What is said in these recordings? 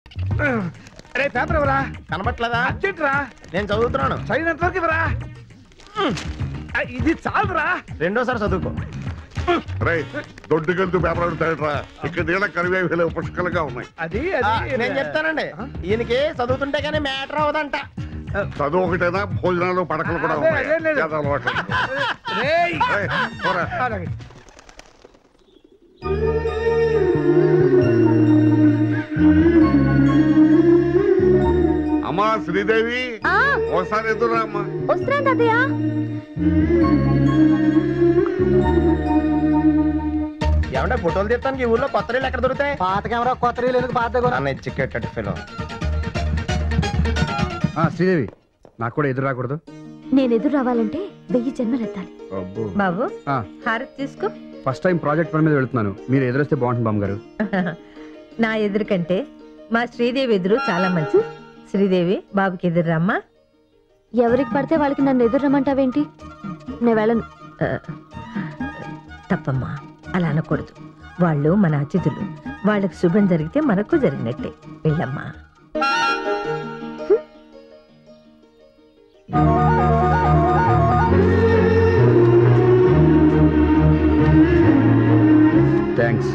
రే paper ఇవ్వరా కనబట్లేదా urgent రా నేను చదువుతున్నాను చదివినంత వరకు ఇవ్వరా ఆ, ఇది చాలురా రెండోసారి చదువుకో రే దొడ్డు గంతు పేపర్ అడుగుతాడరా ఇక్కడ నీళ్ళ కరివేలు పుష్కలుగా ఉన్నాయి అది ఆ, అది నేను చెప్తానండి ఈయనకి చదువుతుంటే కానీ మ్యాటర్ అవదంట చదువు ఒకటేనా భోజనాలు పడకలు కూడా అదే, ఉన్నాయి అదే లేదు. చేత అలవాటు. రేయ్. రేయ్, పోరా. అలాగే. అమ్మా శ్రీదేవి ఆ ఒకసారి ఎదురా అమ్మా వస్తున్నాను తాతయ్య ఏమంటే ఫోటోలు తీస్తానికి ఈ ఊర్లో కొత్త రీళ్ళు ఎక్కడ దొరుకుతాయి పాత కెమెరా కొత్త రీలు ఎందుకు పాత అన్న చిక్కెట్ ఫిలో శ్రీదేవి నాకు కూడా ఎదురు రాకూడదు నేను ఎదురు రావాలంటే వెయ్యి జన్మలు ఎత్తాలి అబ్బో బాబు ఆ. హారతి తీసుకో ఫస్ట్ టైం ప్రాజెక్ట్ పని మీద వెళ్తున్నాను మీరు ఎదురొస్తే బాగుంటుంది బామ్మ గారు నా ఎదురు కంటే మా శ్రీదేవి ఎదురు చాలా మంచిది శ్రీదేవి బాబుకి ఎదురు రమ్మా ఎవరికి పడితే వాళ్ళకి నన్ను ఎదురు రమ్మంటావేంటి నేను వెళ్ళను ఆ, తప్పమ్మా అలా అనకూడదు వాళ్ళు మన అతిథులు వాళ్ళకి శుభం జరిగితే మనకు జరిగినట్టే వెళ్ళమ్మా థ్యాంక్స్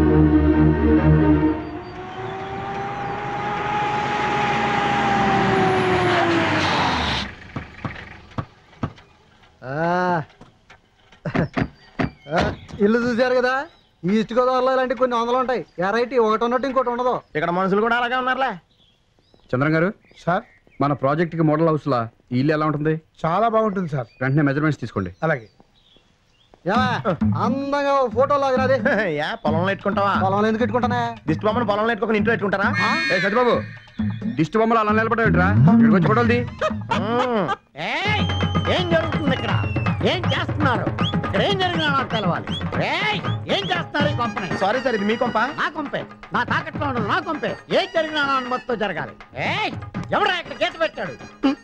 ఇల్లు చూశారు కదా ఈస్ట్ గోదావరిలో ఇలాంటి కొన్ని వందలు ఉంటాయి ఎరైటీ ఒకటి ఉన్నట్టు ఇంకోటి ఉండదు ఇక్కడ మనుషులు కూడా అలాగే ఉన్నారులే చంద్రం గారు సార్ మన ప్రాజెక్ట్ కి మోడల్ హౌస్ లా ఈ ఇల్లు ఎలా ఉంటుంది చాలా బాగుంటుంది సార్ వెంటనే మెజర్మెంట్స్ తీసుకోండి అలాగే ఏమా అందంగా ఓ ఫోటో లాగినది యా పొలంలో పెట్టుకుంటావా పొలంలో ఎందుకు పెట్టుకుంటానే దిష్టి బొమ్మను పొలంలో పెట్టుకుని ఇంట్లో పెట్టుకుంటారా ఏ సత్యబాబు దిష్టి బొమ్మలు అలా నిలబడేట్రా ఇక్కడికి వచ్చి ఫోటోలు తీ. మ్మ్. ఏయ్ ఏం జరుగుతుంది ఇక్కడ ఏం చేస్తున్నారు ఇక్కడ ఏం జరిగినా నాకు తెలవాలి ఏయ్ ఏం చేస్తున్నారు ఈ కంపెనీ సారీ సార్ ఇది మీ కొంప నా కొంపే నా తాకట్లో ఉండదు నా కొంపే ఏం జరిగినా నా అనుమతితో జరగాలి ఏయ్ ఎవడా ఇక్కడ గీత పెట్టాడు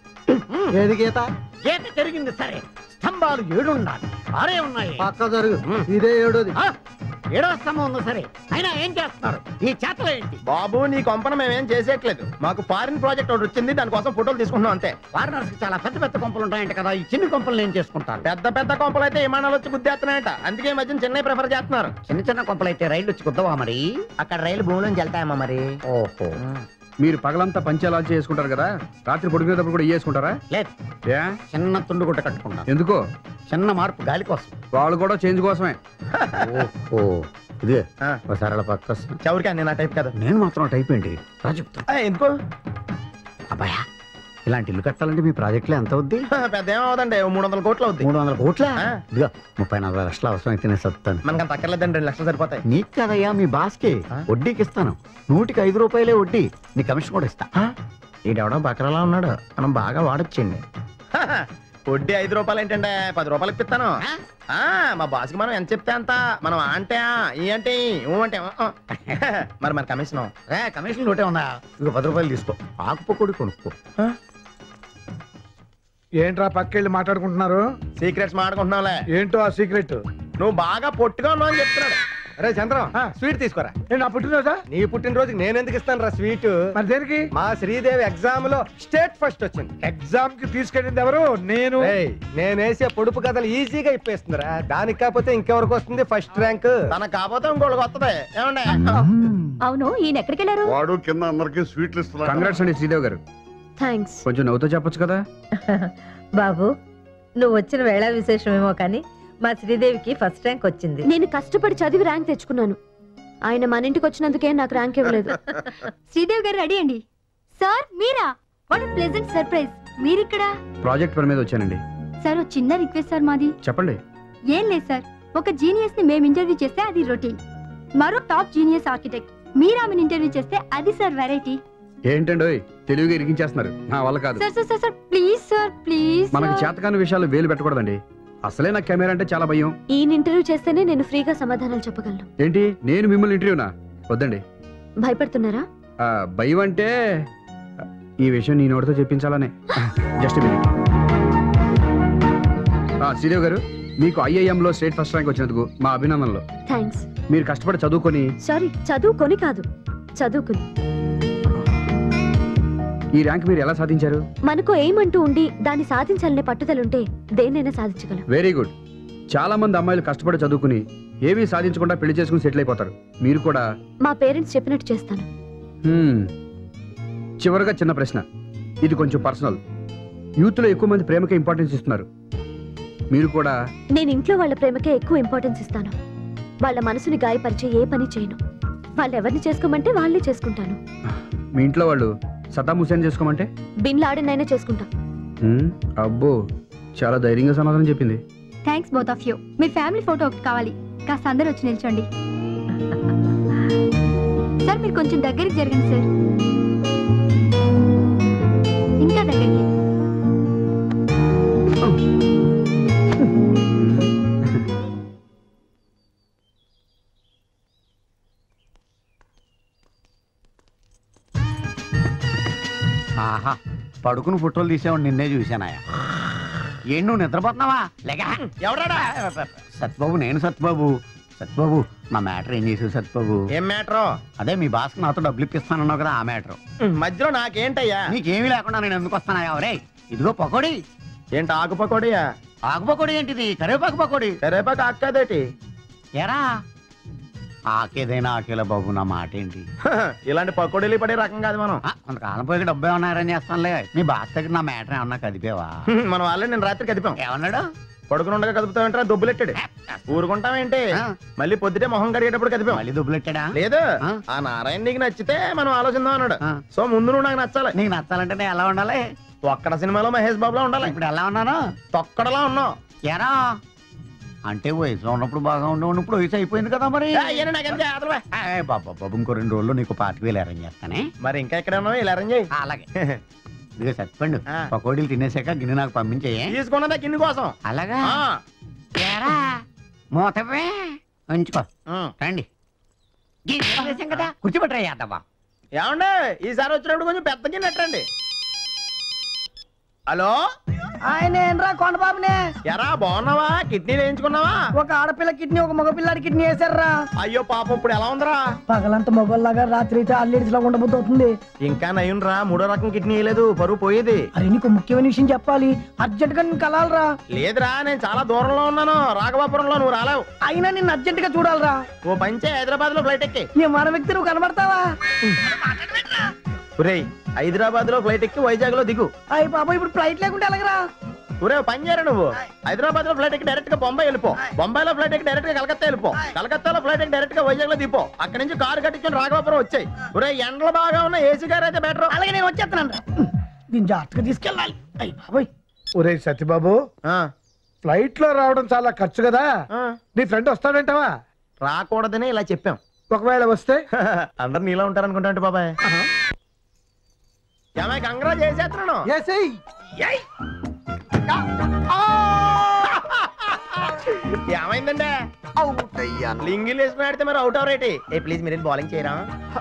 ఏది గీత గీత జరిగింది సరే స్తంభాలు ఏడు ఉండాలి ఆరే ఉన్నాయి పక్క జరుగు ఇదే ఏడోది ఆ? ఏడో స్తంభం ఉంది సరే అయినా ఏం చేస్తున్నారు ఈ చేతలు ఏంటి బాబు నీ కొంపన మేమేం చేసేయట్లేదు మాకు ఫారిన్ ప్రాజెక్ట్ ఒకటి వచ్చింది దానికోసం ఫోటోలు తీసుకుంటున్నాం అంతే ఫారినర్స్ చాలా పెద్ద పెద్ద కొంపలు ఉంటాయంట కదా ఈ చిన్న కొంపలు నేను చేసుకుంటాను పెద్ద పెద్ద కొంపలు అయితే విమానాలు వచ్చి గుద్దేస్తున్నాయంట అందుకే ఈ మధ్యన చెన్నై ప్రిఫర్ చేస్తున్నారు చిన్న చిన్న కొంపలు అయితే రైలు వచ్చి కుద్దవా మరి అక్కడ రైలు భూమిలోంచి వెళ్తాయమ్మా మరి ఓహో మీరు పగలంతా పంచాలాలు చేసుకుంటారు కదా రాత్రి పడుకునేటప్పుడు కూడా వేసుకుంటారా లేదు ఏ చిన్న తుండు గుట్ట కట్టుకున్నాను ఎందుకో చిన్న మార్పు గాలి కోసం వాళ్ళు కూడా చేంజ్ కోసమే ఓ ఇదే ఆ. ఒకసారి అలా పక్క వస్తున్నా. చౌరికా నేను ఆ టైప్ కదా నేను మాత్రం టైప్ ఏంటి రా చెప్తాను ఆ, ఎందుకు అబ్బాయా ఇలాంటి ఇల్లు కట్టాలంటే మీ ప్రాజెక్టులో ఎంత అవుద్ది పెద్ద ఏమవుదండి మూడు వందల కోట్లు అవుద్ది మూడు వందల కోట్ల ఆ. ఇదిగో ముప్పై నలభై లక్షలు అవసరం అయితే నేను సత్తాను మనకి అంత అక్కర్లేదండి రెండు లక్షలు సరిపోతాయి నీకు కదయ్యా మీ బాస్కి ఆ? వడ్డీకి ఇస్తాను నూటికి ఐదు రూపాయలే వడ్డీ నీ కమిషన్ కూడా ఇస్తా ఈడెవడో బకరలా ఉన్నాడు మనం బాగా వాడొచ్చండి వడ్డీ ఐదు రూపాయలు ఏంటంటే పది రూపాయలు ఇప్పిస్తాను ఆ? ఆ, మా బాస్కి మనం ఎంత చెప్తే అంత మనం ఆ అంటే ఆ, ఈ అంటే ఈ, ఊ అంటే ఊ, ఊ. మరి మన కమిషన్ రే కమిషన్ నోటే ఉందా ఇదిగో పది రూపాయలు తీసుకో ఆకుపొడి కొనుక్కో ఏంట్రా పక్కెళ్ళి మాట్లాడుకుంటున్నారు సీక్రెట్స్ మాడుకుంటున్నావులే ఏంటో ఆ సీక్రెట్ నువ్వు బాగా పొట్టుగా ఉన్నావు అని చెప్తున్నాడు అరే చంద్రం ఆ. స్వీట్ తీసుకోరా నేను నా పుట్టినరోజా నీ పుట్టినరోజుకి నేను ఎందుకు ఇస్తాను రా స్వీట్ మరి దేనికి మా శ్రీదేవి ఎగ్జామ్ లో స్టేట్ ఫస్ట్ వచ్చింది ఎగ్జామ్ కి తీసుకెళ్ళింది ఎవరు నేను ఏయ్, నేను వేసే పొడుపు కథలు ఈజీగా ఇప్పేస్తుందిరా దానికి కాకపోతే ఇంకెవరికి వస్తుంది ఫస్ట్ ర్యాంక్ తనకు కాకపోతే ఇంకోళ్ళకి వస్తుంది ఏమండే అవును ఈయన ఎక్కడికి వెళ్ళారు వాడు కింద అందరికి స్వీట్లు ఇస్తున్నాడు కంగ్రాట్స్ అండి శ్రీదేవ్ గారు థ్యాంక్స్ కొంచెం నవ్వుతో చెప్పొచ్చు కదా బాబు నువ్వు వచ్చిన వేళ విశేషమేమో కానీ మా శ్రీదేవికి ఫస్ట్ ర్యాంక్ వచ్చింది నేను కష్టపడి చదివి ర్యాంక్ తెచ్చుకున్నాను ఆయన మన ఇంటికి వచ్చినందుకే నాకు ర్యాంక్ ఇవ్వలేదు శ్రీదేవి గారు రెడీ అండి సార్ మీరా వాట్ ప్లెజెంట్ సర్ప్రైజ్ మీరిక్కడ ప్రాజెక్ట్ పని మీద వచ్చానండి సార్ ఓ చిన్న రిక్వెస్ట్ సార్ మాది చెప్పండి ఏం లేదు సార్ ఒక జీనియస్ ని మేము ఇంటర్వ్యూ చేస్తే అది రొటీన్ మరో టాప్ జీనియస్ ఆర్కిటెక్ట్ మీరు ఆమెను ఇంటర్వ్యూ చేస్తే అది సార్ వెరైటీ ఏంటండి ఓయ్, తెలివిగా ఇరికించేస్తున్నారు నా వల్ల కాదు sir sir sir sir please sir please మనకి చేతకాని విషయాలు వేలు పెట్టకూడదండి అసలే నాకు కెమెరా అంటే చాలా భయం ఈయన ఇంటర్వ్యూ చేస్తేనే నేను ఫ్రీగా సమాధానాలు చెప్పగలను ఏంటి నేను మిమ్మల్ని ఇంటర్వ్యూనా వద్దండి భయపడుతున్నారా ఆ, భయం అంటే ఈ విషయం నీ నోటితో చెప్పించాలనే జస్ట్ మినిట్ శ్రీదేవ్ గారు మీకు ఐఐఎం లో స్టేట్ ఫస్ట్ ర్యాంక్ వచ్చినందుకు మా అభినందనలు థ్యాంక్స్ మీరు కష్టపడి చదువుకొని సారీ చదువుకొని కాదు చదువుకుని ఈ ర్యాంక్ మీరు ఎలా సాధించారు మనకు ఏమంటూ ఉండి దాన్ని సాధించాలనే పట్టుదలుంటే దేన్నైనా సాధించగలం వెరీ గుడ్ చాలా మంది అమ్మాయిలు కష్టపడి చదువుకుని ఏవీ సాధించకుండా పెళ్లి చేసుకుని సెటిల్ అయిపోతారు మీరు కూడా మా పేరెంట్స్ చెప్పినట్టు చేస్తాను హ్మ్. చివరగా చిన్న ప్రశ్న ఇది కొంచెం పర్సనల్ యూత్లో ఎక్కువ మంది ప్రేమకే ఇంపార్టెన్స్ ఇస్తున్నారు మీరు కూడా నేను ఇంట్లో వాళ్ళ ప్రేమకే ఎక్కువ ఇంపార్టెన్స్ ఇస్తాను వాళ్ళ మనసుని గాయపరిచే ఏ పని చేయను వాళ్ళు ఎవరిని చేసుకోమంటే వాళ్ళే చేసుకుంటాను మీ ఇంట్లో వాళ్ళు సతాం హుసేన్ చేసుకోమంటే బిన్ లాడెన్ చేసుకుంటా హ్మ్, అబ్బో చాలా ధైర్యంగా సమాధానం చెప్పింది థ్యాంక్స్ బోత్ ఆఫ్ యూ మీ ఫ్యామిలీ ఫోటో ఒకటి కావాలి కాస్త అందరూ వచ్చి నిల్చోండి సార్ మీరు కొంచెం దగ్గరికి జరగండి సార్ ఇంకా దగ్గరికి ఆహా పడుకుని ఫోటోలు తీసేవాడు నిన్నే చూశానాయా ఏం నువ్వు నిద్రపోతున్నావా లేక ఎవరాడా సత్బాబు నేను సత్బాబు సత్బాబు నా మ్యాటర్ ఏం చేసావు సత్బాబు ఏం మ్యాటరో అదే మీ బాస్ నాతో డబ్బులు ఇప్పిస్తానన్నావు కదా ఆ మ్యాటర్ మధ్యలో నాకేంటయ్యా నీకేమీ లేకుండా నేను ఎందుకు వస్తానాయా రే ఇదిగో పకోడీ ఏంటి ఆకు పకోడియా ఆకు పకోడీ ఏంటిది కరివేపాకు పకోడీ రేపాకు అక్కదేటి ఎరా ఆకేదైనా ఆకేలా బాబు నా మాట ఏంటి ఇలాంటి పకోడీలు పడే రకం కాదు మనం ఆ, కొంతకాలం పోయి డబ్బు ఏమన్నా అరేంజ్ చేస్తానులే మీ బాస్ దగ్గర నా మ్యాటర్ ఏమన్నా కదిపేవా మనం వాళ్ళే నేను రాత్రి కదిపాం ఏమన్నాడు పడుకుని ఉండగా కదుపుతామంటే దొబ్బులెట్టాడు ఊరుకుంటామేంటి ఆ, మళ్ళీ పొద్దుటే మొహం కడిగేటప్పుడు కదిపాం మళ్ళీ దుబ్బులెట్టాడా లేదు ఆ? ఆ నారాయణ నీకు నచ్చితే మనం ఆలోచిద్దాం అన్నాడు ఆ. సో ముందు నువ్వు నాకు నచ్చాలి నీకు నచ్చాలంటే నేను ఎలా ఉండాలి ఒక్కడ సినిమాలో మహేష్ బాబులా ఉండాలి ఇప్పుడు ఎలా ఉన్నాను తొక్కడలా ఉన్నావు ఎరా అంటే వయసులో ఉన్నప్పుడు బాగా ఉండవు ఇప్పుడు వయసు అయిపోయింది కదా మరి ఏ, ఈయన నాకెందుకు ఆదరవే? ఏయ్ బాబా బాబు ఇంకో రెండు రోజుల్లో నీకు పాతిక వేలు అరేంజ్ చేస్తానే మరి ఇంకా ఎక్కడ ఉన్నావు ఇలా అరేంజ్ చేయి ఆ, అలాగే ఇదిగో సత్పండు ఆ. పకోడీలు తినేసాక గిన్నె నాకు పంపించేయే తీసుకున్నదా కింది కోసం అలాగా ఆ. ఎరా మూతవే ఉంచుకో ఉం. రండి గిన్నె చేసాం కదా కూర్చోబెట్టరా యాదవ్వా ఏమండి ఈసారి వచ్చినప్పుడు కొంచెం పెద్ద గిన్నె ఎట్టండి హలో ఆయన ఏంట్రా కొండబాబునే ఎరా బాగున్నావా కిడ్నీలు వేయించుకున్నావా ఒక ఆడపిల్ల కిడ్నీ ఒక మగపిల్లాడి కిడ్నీ వేసారా అయ్యో పాపం ఇప్పుడు ఎలా ఉందిరా పగలంతా మొగల్లాగా రాత్రి అయితే అల్లెడిస్ లాగా ఉండబోతుంది ఇంకా నయం రా మూడో రకం కిడ్నీ వేయలేదు పరువు పోయేది అరే నీకు ముఖ్యమైన విషయం చెప్పాలి అర్జెంట్ గా నేను కలాలరా లేదురా నేను చాలా దూరంలో ఉన్నాను రాఘవాపురంలో నువ్వు రాలేవు అయినా నిన్ను అర్జెంట్ గా చూడాలరా ఓ పంచే హైదరాబాద్ లో ఫ్లైట్ ఎక్కి నీ మన వ్యక్తి నువ్వు కనబడతావా ఒరేయ్ హైదరాబాద్ లో ఫ్లైట్ ఎక్కి వైజాగ్ లో దిగు అయ్యి బాబా ఇప్పుడు ఫ్లైట్ లేకుంటే ఎలాగరా ఒరే ఓ పని చేయరా నువ్వు హైదరాబాద్ లో ఫ్లైట్ ఎక్కి డైరెక్ట్ గా బొంబాయి వెళ్ళిపో బొంబాయిలో ఫ్లైట్ ఎక్కి డైరెక్ట్ గా కలకత్తా వెళ్ళిపో కలకత్తాలో ఫ్లైట్ ఎక్కి డైరెక్ట్ గా వైజాగ్ లో దిపో అక్కడ నుంచి కారు కట్టించుకొని రాఘవాపురం వచ్చాయి ఒరే ఎండలు బాగా ఉన్న ఏసీ గారు అయితే బెటర్ అలాగే నేను వచ్చేస్తాను దీన్ని జాగ్రత్తగా తీసుకెళ్ళాలి అయ్యి బాబాయ్ ఒరే సత్యబాబు ఫ్లైట్ లో రావడం చాలా ఖర్చు కదా నీ ఫ్రెండ్ వస్తాడంటావా రాకూడదని ఇలా చెప్పాం ఒకవేళ వస్తే అందరు నీలా ఉంటారనుకుంటా అంటే బాబాయ్ ఏమాయి కంగ్రా చేసేస్తున్నాను ఏసేయ్ ఏమైందండి అవుట్ అయ్యాను లింగిల్ వేసుకుని ఆడితే మరి అవుట్ అవరేటి ఏ ప్లీజ్ మీరు బౌలింగ్ చేయరా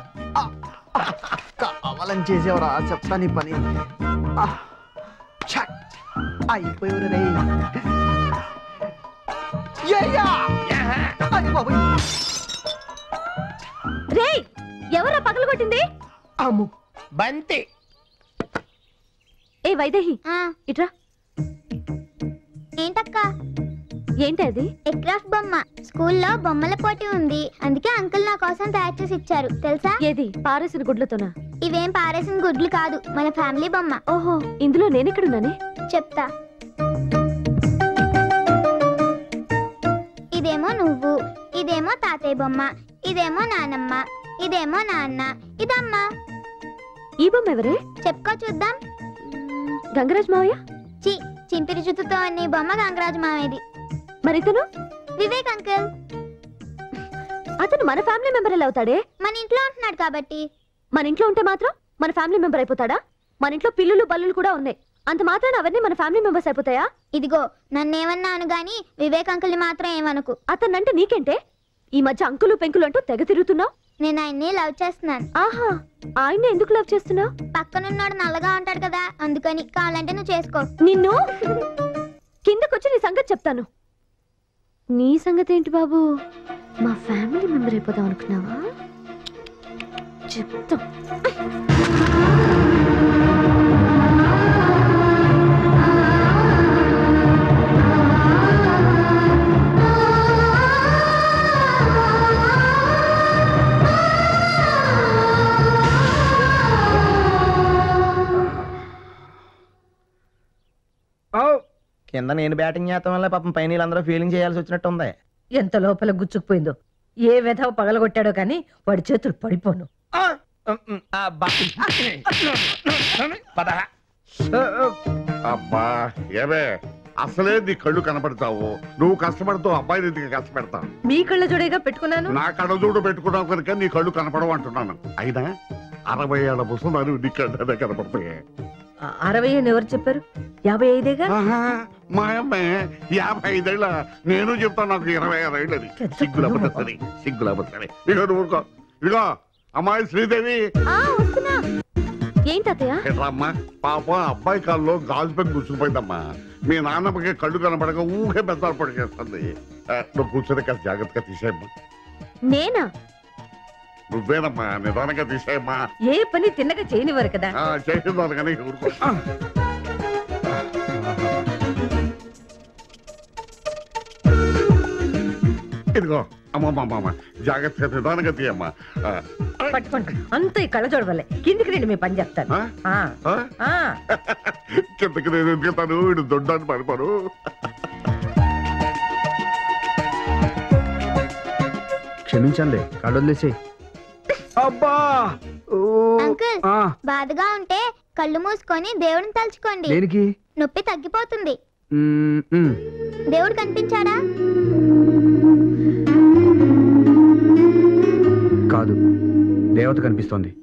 కావాలని చేసేవరా చెప్తా నీ పని ఆ, ఛక్, అయిపోయావు రే ఏయ్యా! అయ్ బాబోయ్. రే ఎవరా పగలు కొట్టింది అమ్ము బంతి ఏ వైదేహి ఇట్రా ఏంటక్క ఏంటి అది ఎక్రాఫ్ట్ బొమ్మ స్కూల్లో బొమ్మల పోటీ ఉంది అందుకే అంకుల్ నా కోసం తయారు చేసి ఇచ్చారు తెలుసా ఏది పారేసిన గుడ్లతోనా ఇవేం పారేసిన గుడ్లు కాదు మన ఫ్యామిలీ బొమ్మ ఓహో ఇందులో నేనెక్కడున్నానే చెప్తా ఇదేమో నువ్వు ఇదేమో తాతయ్య బొమ్మ ఇదేమో నానమ్మ ఇదేమో నాన్న ఇదమ్మ ఈ బొమ్మ ఎవరే చెప్పుకో చూద్దాం గంగరాజ్ మావయ్య చి చింపిరి జుత్తుతో అన్ని బొమ్మ గంగరాజు మామేది మరి ఇతను వివేక్ అంకుల్ అతను మన ఫ్యామిలీ మెంబర్ ఎలా అవుతాడే మన ఇంట్లో ఉంటున్నాడు కాబట్టి మన ఇంట్లో ఉంటే మాత్రం మన ఫ్యామిలీ మెంబర్ అయిపోతాడా మన ఇంట్లో పిల్లులు బల్లులు కూడా ఉన్నాయి అంత మాత్రాన అవన్నీ మన ఫ్యామిలీ మెంబర్స్ అయిపోతాయా ఇదిగో నన్నేమన్నాను గాని వివేక్ అంకుల్ని మాత్రం ఏమనుకు అతనంటే నీకేంటే ఈ మధ్య అంకులు పెంకులు అంటూ తెగ తిరుగుతున్నావు నేను ఆయన్ని లవ్ చేస్తున్నాను ఆహా ఆయన్ని ఎందుకు లవ్ చేస్తున్నావు పక్కనున్నాడు నల్లగా ఉంటాడు కదా అందుకని కావాలంటే నువ్వు చేసుకో నిన్ను కిందకొచ్చి నీ సంగతి చెప్తాను నీ సంగతి ఏంటి బాబు మా ఫ్యామిలీ మెంబర్ అయిపోదాం అనుకున్నావా చెప్తా కింద నేను బ్యాటింగ్ చేస్తాం వల్ల పాపం పైన వీళ్ళందరూ ఫీలింగ్ చేయాల్సి వచ్చినట్టు ఉంది ఎంత లోపల గుచ్చుకుపోయిందో ఏ వెధవ పగలగొట్టాడో కానీ వాడి చేతులు పడిపోను ఆ, ఉమ్, ఉమ్, ఆ, బా- పద. అబ్బా ఏవే అసలే నీ కళ్ళు కనపడతావు నువ్వు కష్టపడుతూ అబ్బాయిని ఎందుకు కష్టపెడతావు మీ కళ్ళ జోడేగా పెట్టుకున్నాను నా కళ్ళజోడు పెట్టుకున్నావు కనుక నీ కళ్ళు కనపడవు అంటున్నాను అయినా అరవై ఏళ్ళ ముసలారు నీ కళ్ళనే కనపడతాయి ఆ, అరవై అని ఎవరు చెప్పారు యాభై ఐదేగా ఆహా, మా అమ్మాయి యాభై ఐదేళ్ళ నేను చెప్తాను నాకు ఇరవై ఆరు ఏళ్ళది పెద్ద సిగ్గులపడ కుటుంబం. సరే సిగ్గులపడ సరే ఇదిగో నువ్వు ఊరుకో ఇదిగో అమ్మాయి శ్రీదేవి ఆ వస్తున్నా ఏం తాతయ్య ఎట్రమ్మా పాప అబ్బాయి కాల్లో గాజు పెన్ గుచ్చుకుపోయిందమ్మా మీ నాన్నమ్మకి కళ్ళు కనపడక ఊహే పెద్ద పడికేస్తుంది నువ్వు కూర్చొని కాస్త జాగ్రత్తగా తీసేయమ్మా నేనా నువ్వేనమ్మా నిదానంగా తీసేయమ్మా ఏ పని తిన్నగా చేయనివారు కదా ఆ, చేసిందాను కానీ ఊరుకో ఇదిగో అమ్మమ్మ జాగ్రత్తగా నిదానంగా తీయమ్మా ఆ, పట్టుకోండి అంత ఈ కళ్ళ జోడవల్లే కిందికి రండి మీ పని చెప్తాను ఆ? ఆ, ఆ? ఆ. కిందకి నేను ఎందుకుతాను వీడు దొడ్డాన్ని పడిపోను క్షమించండి కాళ్ళు వదిలేసి అబ్బా ఓ, అంకుల్ ఆ, బాధగా ఉంటే కళ్ళు మూసుకొని దేవుడిని తలుచుకోండి దేనికి నొప్పి తగ్గిపోతుంది మ్మ్, మ్మ్. దేవుడు కనిపించాడా కాదు దేవత కనిపిస్తోంది